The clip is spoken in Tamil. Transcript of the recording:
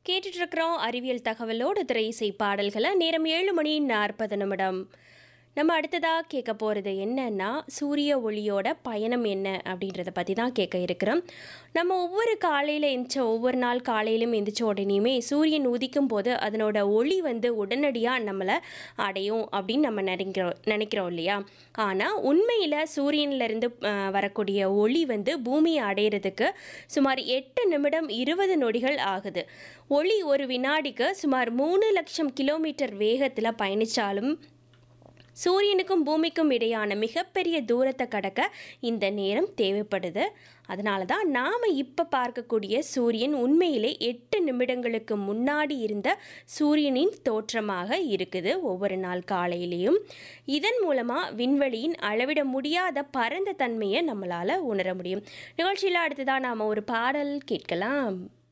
கேட்டுட்டு இருக்கிறோம் அறிவியல் தகவலோடு திரை இசை பாடல்களை நேரம் ஏழு மணி நாற்பது நிமிடம் நம்ம அடுத்ததாக கேட்க போகிறது என்னன்னா சூரிய ஒளியோட பயணம் என்ன அப்படின்றத பற்றி தான் கேட்க இருக்கிறோம் நம்ம ஒவ்வொரு காலையில் எந்திரிச்ச ஒவ்வொரு நாள் காலையிலும் எந்திரிச்ச உடனேயுமே சூரியன் உதிக்கும் போது அதனோட ஒளி வந்து உடனடியாக நம்மளை அடையும் அப்படின்னு நம்ம நினைக்கிறோம் நினைக்கிறோம் இல்லையா ஆனால் உண்மையில் சூரியன்லேருந்து வரக்கூடிய ஒளி வந்து பூமியை அடையிறதுக்கு சுமார் எட்டு நிமிடம் இருபது நொடிகள் ஆகுது ஒளி ஒரு வினாடிக்கு சுமார் மூணு லட்சம் கிலோமீட்டர் வேகத்தில் பயணித்தாலும் சூரியனுக்கும் பூமிக்கும் இடையான மிகப்பெரிய தூரத்தை கடக்க இந்த நேரம் தேவைப்படுது அதனால தான் நாம் இப்போ பார்க்கக்கூடிய சூரியன் உண்மையிலே எட்டு நிமிடங்களுக்கு முன்னாடி இருந்த சூரியனின் தோற்றமாக இருக்குது ஒவ்வொரு நாள் காலையிலையும் இதன் மூலமாக விண்வெளியின் அளவிட முடியாத பரந்த தன்மையை நம்மளால் உணர முடியும் நிகழ்ச்சியில் அடுத்ததாக நாம் ஒரு பாடல் கேட்கலாம்